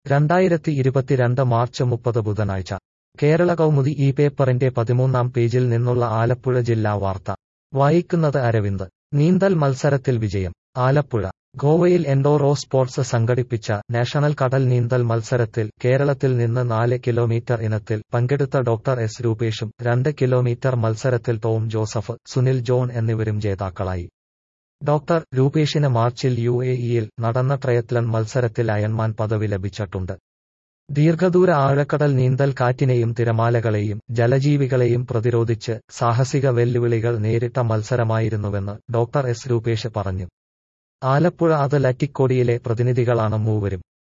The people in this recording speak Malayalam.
രണ്ടായിരത്തി ഇരുപത്തിരണ്ട് മാർച്ച് മുപ്പത് ബുധനാഴ്ച കേരള കൗമുദി ഈ പേപ്പറിന്റെ പതിമൂന്നാം പേജിൽ നിന്നുള്ള ആലപ്പുഴ ജില്ലാ വാർത്ത വായിക്കുന്നത് അരവിന്ദ് നീന്തൽ മത്സരത്തിൽ വിജയം ആലപ്പുഴ ഗോവയിൽ എൻഡോറോ സ്പോർട്സ് സംഘടിപ്പിച്ച നാഷണൽ കടൽ നീന്തൽ മത്സരത്തിൽ കേരളത്തിൽ നിന്ന് നാല് കിലോമീറ്റർ ഇനത്തിൽ പങ്കെടുത്ത ഡോക്ടർ എസ് രൂപേഷും രണ്ട് കിലോമീറ്റർ മത്സരത്തിൽ ടോം ജോസഫ് സുനിൽ ജോൺ എന്നിവരും ജേതാക്കളായി ഡോക്ടർ രൂപേഷിന് മാർച്ചിൽ യു എ ഇയിൽ നടന്ന ട്രയത്ലൺ മത്സരത്തിൽ അയൺമാൻ പദവി ലഭിച്ചിട്ടുണ്ട് ദീർഘദൂര ആഴക്കടൽ നീന്തൽ കാറ്റിനെയും തിരമാലകളെയും ജലജീവികളെയും പ്രതിരോധിച്ച് സാഹസിക വെല്ലുവിളികൾ നേരിട്ട മത്സരമായിരുന്നുവെന്ന് ഡോക്ടർ എസ് രൂപേഷ് പറഞ്ഞു ആലപ്പുഴ അത് ലറ്റിക്കോടിയിലെ പ്രതിനിധികളാണ് മൂവരും